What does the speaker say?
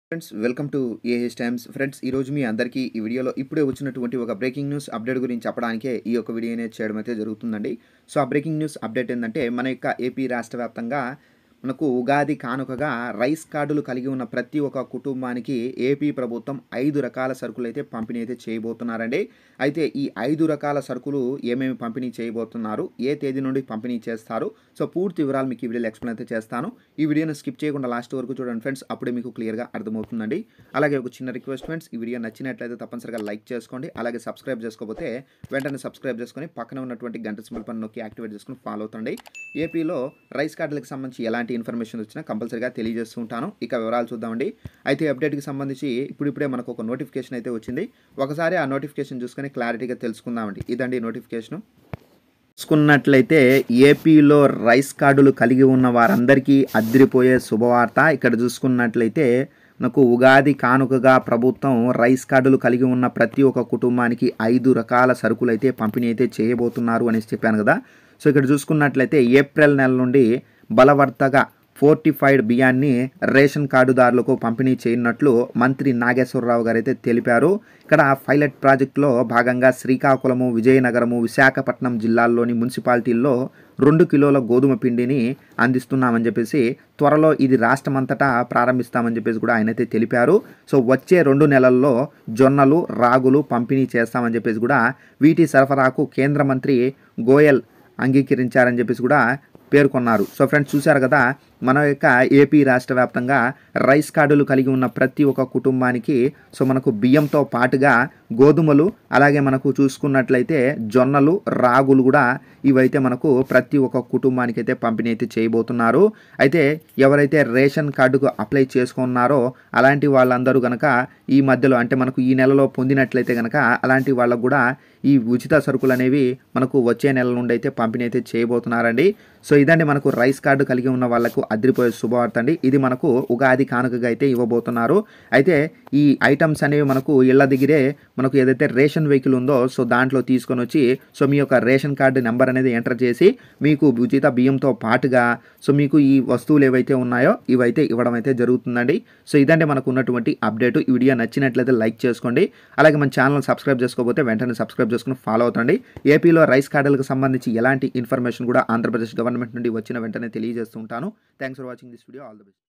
friends welcome to AH times friends ఈరోజు మీ అందరికీ ఈ వీడియోలో ఇప్పుడే వచ్చినటువంటి ఒక బ్రేకింగ్ న్యూస్ అప్డేట్ గురించి చెప్పడానికే ఈ యొక్క వీడియో అనేది చేయడం అయితే జరుగుతుందండి సో ఆ బ్రేకింగ్ న్యూస్ అప్డేట్ ఏంటంటే మన యొక్క ఏపీ రాష్ట్ర వ్యాప్తంగా మనకు ఉగాది కానుకగా రైస్ కార్డులు కలిగి ఉన్న ప్రతి ఒక్క కుటుంబానికి ఏపీ ప్రభుత్వం ఐదు రకాల సరుకులు అయితే పంపిణీ అయితే చేయబోతున్నారండి అయితే ఈ ఐదు రకాల సరుకులు ఏమేమి పంపిణీ చేయబోతున్నారు ఏ తేదీ నుండి పంపిణీ చేస్తారు సో పూర్తి వివరాలు మీకు ఈ వీడియోలో ఎక్స్ప్లెయిన్ అయితే చేస్తాను ఈ వీడియోని స్కిప్ చేయకుండా లాస్ట్ వరకు చూడండి ఫ్రెండ్స్ అప్పుడే మీకు క్లియర్గా అర్థమవుతుందండి అలాగే ఒక చిన్న రిక్వెస్ట్ ఫ్రెండ్స్ ఈ వీడియో నచ్చినట్లయితే తప్పనిసరిగా లైక్ చేసుకోండి అలాగే సబ్స్క్రైబ్ చేసుకోకపోతే వెంటనే సబ్స్క్రైబ్ చేసుకొని పక్కన ఉన్నటువంటి గంట సింబల్ పని నొక్కి యాక్టివేట్ చేసుకుని ఫాలో అవుతండి ఏపీలో రైస్ కార్డులకు సంబంధించి ఎలాంటి ఇన్ఫర్మేషన్ వచ్చినా కంపల్సరీగా తెలియజేస్తూ ఉంటాను ఇక వివరాలు చూద్దామండి అయితే అప్డేట్కి సంబంధించి ఇప్పుడిప్పుడే మనకు ఒక నోటిఫికేషన్ అయితే వచ్చింది ఒకసారి ఆ నోటిఫికేషన్ చూసుకొని క్లారిటీగా తెలుసుకుందామండి ఇదండి నోటిఫికేషన్ చూసుకున్నట్లయితే ఏపీలో రైస్ కార్డులు కలిగి ఉన్న వారందరికీ అదిరిపోయే శుభవార్త ఇక్కడ చూసుకున్నట్లయితే నాకు ఉగాది కానుకగా ప్రభుత్వం రైస్ కార్డులు కలిగి ఉన్న ప్రతి ఒక్క కుటుంబానికి ఐదు రకాల సరుకులు అయితే పంపిణీ అయితే చేయబోతున్నారు అనేసి చెప్పాను కదా సో ఇక్కడ చూసుకున్నట్లయితే ఏప్రిల్ నెల నుండి బలవర్తగా ఫోర్టిఫైడ్ బియ్యాన్ని రేషన్ కార్డుదారులకు పంపిణీ చేయనున్నట్లు మంత్రి నాగేశ్వరరావు గారు అయితే తెలిపారు ఇక్కడ పైలట్ ప్రాజెక్టులో భాగంగా శ్రీకాకుళము విజయనగరము విశాఖపట్నం జిల్లాల్లోని మున్సిపాలిటీల్లో రెండు కిలోల గోధుమ పిండిని అందిస్తున్నామని చెప్పేసి త్వరలో ఇది రాష్ట్రమంతటా ప్రారంభిస్తామని చెప్పేసి కూడా ఆయన అయితే తెలిపారు సో వచ్చే రెండు నెలల్లో జొన్నలు రాగులు పంపిణీ చేస్తామని చెప్పేసి కూడా వీటి సరఫరాకు కేంద్ర మంత్రి గోయల్ అంగీకరించారని చెప్పేసి కూడా పేర్కొన్నారు సో ఫ్రెండ్స్ చూశారు కదా మన యొక్క ఏపీ రాష్ట్ర వ్యాప్తంగా రైస్ కార్డులు కలిగి ఉన్న ప్రతి ఒక్క కుటుంబానికి సో మనకు బియ్యంతో పాటుగా గోధుమలు అలాగే మనకు చూసుకున్నట్లయితే జొన్నలు రాగులు కూడా ఇవైతే మనకు ప్రతి ఒక్క కుటుంబానికి అయితే పంపిణీ అయితే చేయబోతున్నారు అయితే ఎవరైతే రేషన్ కార్డుకు అప్లై చేసుకున్నారో అలాంటి వాళ్ళందరూ కనుక ఈ మధ్యలో అంటే మనకు ఈ నెలలో పొందినట్లయితే కనుక అలాంటి వాళ్ళకు కూడా ఈ ఉచిత సరుకులు అనేవి మనకు వచ్చే నెల నుండి అయితే పంపిణీ అయితే చేయబోతున్నారండి సో ఇదండి మనకు రైస్ కార్డు కలిగి ఉన్న వాళ్ళకు అదిరిపోయే శుభవార్త అండి ఇది మనకు ఉగాది కానుకగా అయితే ఇవ్వబోతున్నారు అయితే ఈ ఐటమ్స్ అనేవి మనకు ఇళ్ళ దగ్గరే మనకు ఏదైతే రేషన్ వెహికల్ ఉందో సో దాంట్లో తీసుకొని వచ్చి సో మీ యొక్క రేషన్ కార్డు నెంబర్ అనేది ఎంటర్ చేసి మీకు ఉచిత బియ్యంతో పాటుగా సో మీకు ఈ వస్తువులు ఏవైతే ఉన్నాయో ఇవైతే ఇవ్వడం అయితే జరుగుతుందండి సో ఇదండి మనకు ఉన్నటువంటి అప్డేట్ ఈ వీడియో నచ్చినట్లయితే లైక్ చేసుకోండి అలాగే మన ఛానల్ సబ్స్క్రైబ్ చేసుకోకపోతే వెంటనే సబ్స్క్రైబ్ చేసుకుని ఫాలో అవుతండి ఏపీలో రైస్ కార్డులకు సంబంధించి ఎలాంటి ఇన్ఫర్మేషన్ కూడా ఆంధ్రప్రదేశ్ గవర్నమెంట్ నుండి వచ్చిన వెంటనే తెలియజేస్తుంటాను thanks for watching this video all the best